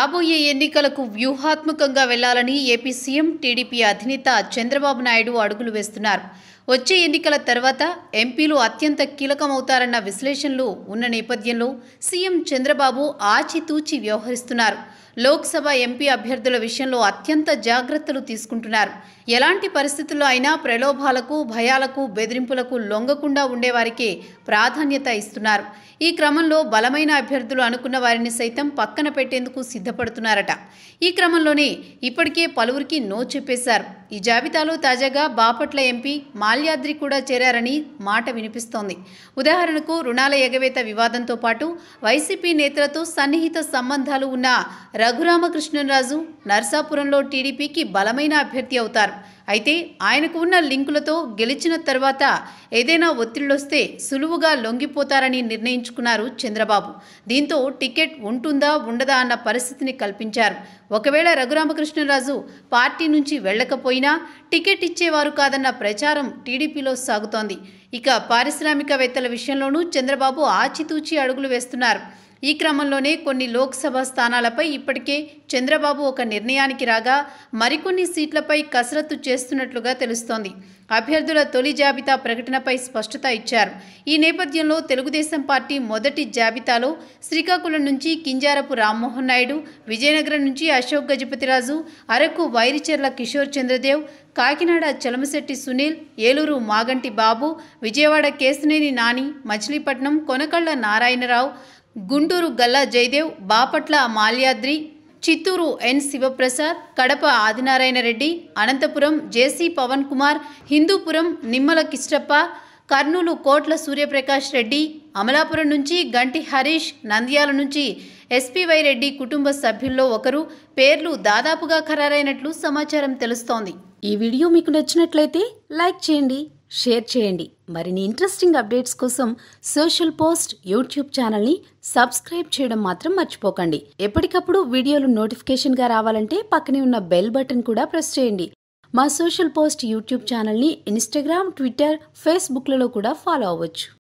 రాబోయే ఎన్నికలకు వ్యూహాత్మకంగా వెళ్లాలని ఏపీ సీఎం టీడీపీ అధినేత చంద్రబాబు నాయుడు అడుగులు వేస్తున్నారు వచ్చే ఎన్నికల తర్వాత ఎంపీలు అత్యంత కీలకమవుతారన్న విశ్లేషణలు ఉన్న నేపథ్యంలో సీఎం చంద్రబాబు ఆచితూచి వ్యవహరిస్తున్నారు లోక్సభ ఎంపీ అభ్యర్థుల విషయంలో అత్యంత జాగ్రత్తలు తీసుకుంటున్నారు ఎలాంటి పరిస్థితుల్లో అయినా ప్రలోభాలకు భయాలకు బెదిరింపులకు లొంగకుండా ఉండేవారికే ప్రాధాన్యత ఇస్తున్నారు ఈ క్రమంలో బలమైన అభ్యర్థులు అనుకున్న వారిని సైతం పక్కన పెట్టేందుకు సిద్ధపడుతున్నారట ఈ క్రమంలోనే ఇప్పటికే పలువురికి నో చెప్పేశారు ఈ జాబితాలో తాజాగా బాపట్ల ఎంపీ మాల్యాద్రి కూడా చేరారని మాట వినిపిస్తోంది ఉదాహరణకు రుణాల ఎగవేత వివాదంతో పాటు వైసీపీ నేతలతో సన్నిహిత సంబంధాలు ఉన్న రఘురామకృష్ణరాజు నర్సాపురంలో టీడీపీకి బలమైన అభ్యర్థి అవుతారు అయితే ఆయనకు ఉన్న లింకులతో గెలిచిన తర్వాత ఏదైనా ఒత్తిళ్లొస్తే సులువుగా లొంగిపోతారని నిర్ణయించుకున్నారు చంద్రబాబు దీంతో టికెట్ ఉంటుందా ఉండదా అన్న పరిస్థితిని కల్పించారు ఒకవేళ రఘురామకృష్ణరాజు పార్టీ నుంచి వెళ్ళకపోయినా టికెట్ ఇచ్చేవారు కాదన్న ప్రచారం టీడీపీలో సాగుతోంది ఇక పారిశ్రామికవేత్తల విషయంలోనూ చంద్రబాబు ఆచితూచి అడుగులు వేస్తున్నారు ఈ క్రమంలోనే కొన్ని లోక్సభ స్థానాలపై ఇప్పటికే చంద్రబాబు ఒక నిర్ణయానికి రాగా మరికొన్ని సీట్లపై కసరత్తు చేస్తున్నట్లుగా తెలుస్తోంది అభ్యర్థుల తొలి జాబితా ప్రకటనపై స్పష్టత ఇచ్చారు ఈ నేపథ్యంలో తెలుగుదేశం పార్టీ మొదటి జాబితాలో శ్రీకాకుళం నుంచి కింజారపు రామ్మోహన్ నాయుడు విజయనగరం నుంచి అశోక్ గజపతిరాజు అరకు వైరిచెర్ల కిషోర్ చంద్రదేవ్ కాకినాడ చలమశెట్టి సునీల్ ఏలూరు మాగంటి బాబు విజయవాడ కేశినేని నాని మచిలీపట్నం కొనకళ్ళ నారాయణరావు గుంటూరు గల్లా జయదేవ్ బాపట్ల మాల్యాద్రి చిత్తూరు ఎన్ శివప్రసాద్ కడప ఆదినారాయణ రెడ్డి అనంతపురం జేసీ పవన్ కుమార్ హిందూపురం నిమ్మల కిష్టప్ప కర్నూలు కోట్ల సూర్యప్రకాష్ రెడ్డి అమలాపురం నుంచి గంటి హరీష్ నంద్యాల నుంచి ఎస్పీవై రెడ్డి కుటుంబ సభ్యుల్లో ఒకరు పేర్లు దాదాపుగా ఖరారైనట్లు సమాచారం తెలుస్తోంది ఈ వీడియో మీకు నచ్చినట్లయితే లైక్ చేయండి షేర్ చేయండి మరిన్ని ఇంట్రెస్టింగ్ అప్డేట్స్ కోసం సోషల్ పోస్ట్ యూట్యూబ్ ఛానల్ని సబ్స్క్రైబ్ చేయడం మాత్రం మర్చిపోకండి ఎప్పటికప్పుడు వీడియోలు నోటిఫికేషన్గా రావాలంటే పక్కనే ఉన్న బెల్ బటన్ కూడా ప్రెస్ చేయండి మా సోషల్ పోస్ట్ యూట్యూబ్ ఛానల్ని ఇన్స్టాగ్రామ్ ట్విట్టర్ ఫేస్బుక్లలో కూడా ఫాలో అవ్వచ్చు